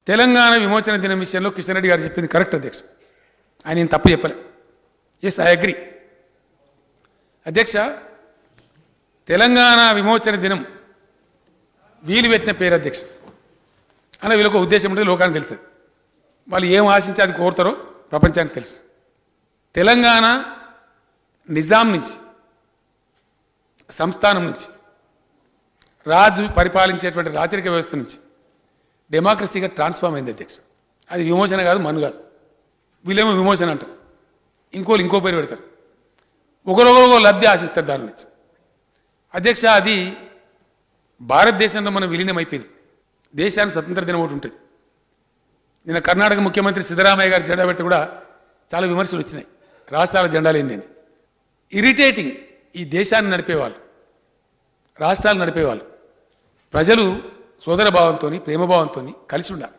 తెలంగాణ విమోచన దినం విషయంలో కిషన్ రెడ్డి గారు చెప్పింది కరెక్ట్ అధ్యక్ష ఆయన ఏం తప్పు చెప్పలే ఎస్ ఐ అగ్రి అధ్యక్ష తెలంగాణ విమోచన దినం వీలు పెట్టిన పేరు అధ్యక్ష అలా వీళ్ళకు ఉద్దేశం ఉంటుంది లోకానికి తెలుసు వాళ్ళు ఏం ఆశించి అది కోరుతారో ప్రపంచానికి తెలుసు తెలంగాణ నిజాం నుంచి సంస్థానం నుంచి రాజు పరిపాలించేటువంటి రాచరిక వ్యవస్థ నుంచి డెమోక్రసీగా ట్రాన్స్ఫార్మ్ అయింది అధ్యక్ష అది విమోచన కాదు మను కాదు వీళ్ళేమో విమోచన అంటారు ఇంకోళ్ళు ఇంకో పేరు పెడతారు ఒకరొకరు లబ్ధి ఆశిస్తారు దాని నుంచి అధ్యక్ష అది భారతదేశంలో మనం విలీనం అయిపోయింది దేశానికి స్వతంత్ర దినం ఒకటి ఉంటుంది నిన్న కర్ణాటక ముఖ్యమంత్రి సిద్ధరామయ్య గారి జెండా పెడితే కూడా చాలా విమర్శలు వచ్చినాయి రాష్ట్రాల జెండాలు ఏంది అని ఇరిటేటింగ్ ఈ దేశాన్ని నడిపేవాళ్ళు రాష్ట్రాలు నడిపేవాళ్ళు ప్రజలు సోదర భావంతో ప్రేమభావంతో కలిసి ఉండాలి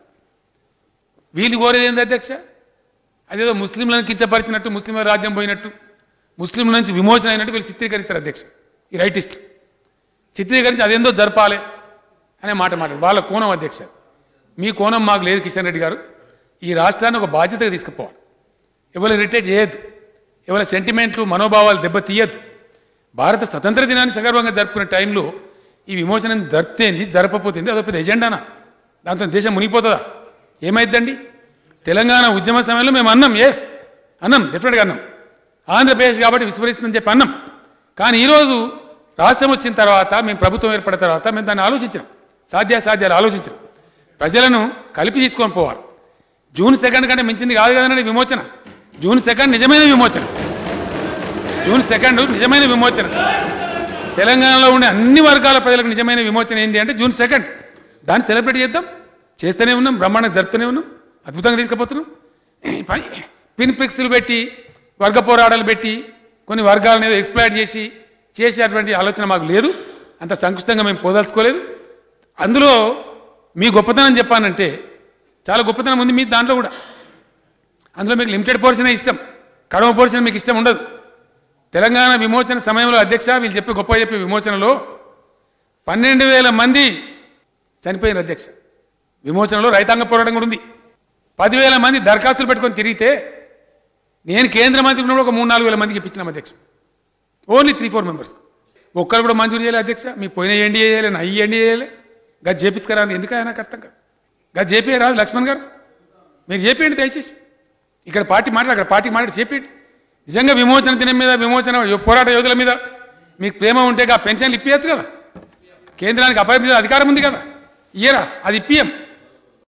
వీళ్ళు కోరేది ఏంది అధ్యక్ష అదేదో ముస్లింలను కించపరిచినట్టు ముస్లింల రాజ్యం పోయినట్టు ముస్లింల నుంచి విమోచన అయినట్టు వీళ్ళు చిత్రీకరిస్తారు అధ్యక్ష ఈ రైటిస్టులు చిత్రీకరించి అదేందో జరపాలి అనే మాట మాట వాళ్ళ కోణం అధ్యక్ష మీ కోణం మాకు లేదు కిషన్ రెడ్డి గారు ఈ రాష్ట్రాన్ని ఒక బాధ్యతగా తీసుకుపోవాలి ఎవరు రిటైర్ చేయొద్దు ఎవరి సెంటిమెంట్లు మనోభావాలు దెబ్బ తీయద్దు భారత స్వతంత్ర దినాన్ని సగర్వంగా జరుపుకునే టైంలో ఈ విమోచనం జరిపితేంది జరపపోతుంది అదో పెద్ద ఎజెండానా దాంతో దేశం మునిగిపోతుందా ఏమైందండి తెలంగాణ ఉద్యమ సమయంలో మేము అన్నాం ఎస్ అన్నాం డెఫినెట్గా అన్నాం ఆంధ్రప్రదేశ్ కాబట్టి విస్మరిస్తుందని చెప్పి అన్నాం కానీ ఈరోజు రాష్ట్రం వచ్చిన తర్వాత మేము ప్రభుత్వం ఏర్పడిన తర్వాత మేము దాన్ని ఆలోచించాం సాధ్యాసాధ్యాలు ఆలోచించాం ప్రజలను కలిపి తీసుకొని పోవాలి జూన్ సెకండ్ కంటే మించింది కాదు కదండి విమోచన జూన్ సెకండ్ నిజమైన విమోచన జూన్ సెకండ్ నిజమైన విమోచన తెలంగాణలో ఉండే అన్ని వర్గాల ప్రజలకు నిజమైన విమోచన ఏంటి అంటే జూన్ సెకండ్ దాన్ని సెలబ్రేట్ చేద్దాం చేస్తూనే ఉన్నాం బ్రహ్మాండంగా జరుపుతూనే ఉన్నాం అద్భుతంగా తీసుకుపోతున్నాం పని పిన్ పిక్స్లు పెట్టి వర్గ పోరాటాలు పెట్టి కొన్ని వర్గాలను ఏదో ఎక్స్ప్లాయిట్ చేసి చేసేటువంటి ఆలోచన మాకు లేదు అంత సంకుచితంగా మేము పోదలుచుకోలేదు అందులో మీ గొప్పతనం చెప్పానంటే చాలా గొప్పతనం ఉంది మీ దాంట్లో కూడా అందులో మీకు లిమిటెడ్ పోర్షనే ఇష్టం కడవ పోర్షన్ మీకు ఇష్టం ఉండదు తెలంగాణ విమోచన సమయంలో అధ్యక్ష వీళ్ళు చెప్పే గొప్ప చెప్పే విమోచనలో పన్నెండు వేల మంది చనిపోయిన అధ్యక్ష విమోచనలో రైతాంగ పోరాటం కూడా ఉంది పదివేల మంది దరఖాస్తులు పెట్టుకొని తిరిగితే నేను కేంద్ర మంత్రి ఉన్నప్పుడు ఒక మూడు నాలుగు వేల మందికి ఇప్పించిన అధ్యక్ష ఓన్లీ త్రీ ఫోర్ మెంబర్స్ ఒక్కరు కూడా మంజూరు చేయలే అధ్యక్ష మీ పోయిన ఎన్డీఏ చేయలే నా ఈ ఎన్డీఏ చేయలే గది చేపించుకరా అని ఎందుకు నాకు అర్థం కాదు గది చేపే రాదు లక్ష్మణ్ గారు మీరు చేపేయండి దయచేసి ఇక్కడ పార్టీ మాట్లాడి అక్కడ పార్టీ మాట్లాడి చేపేయండి నిజంగా విమోచన దినం మీద విమోచన యో- పోరాట యోధుల మీద మీకు ప్రేమ ఉంటే ఆ పెన్షన్లు ఇప్పించచ్చు కదా కేంద్రానికి అపాయింట్ అధికారం ఉంది కదా ఇయ్యరా అది ఇప్పియం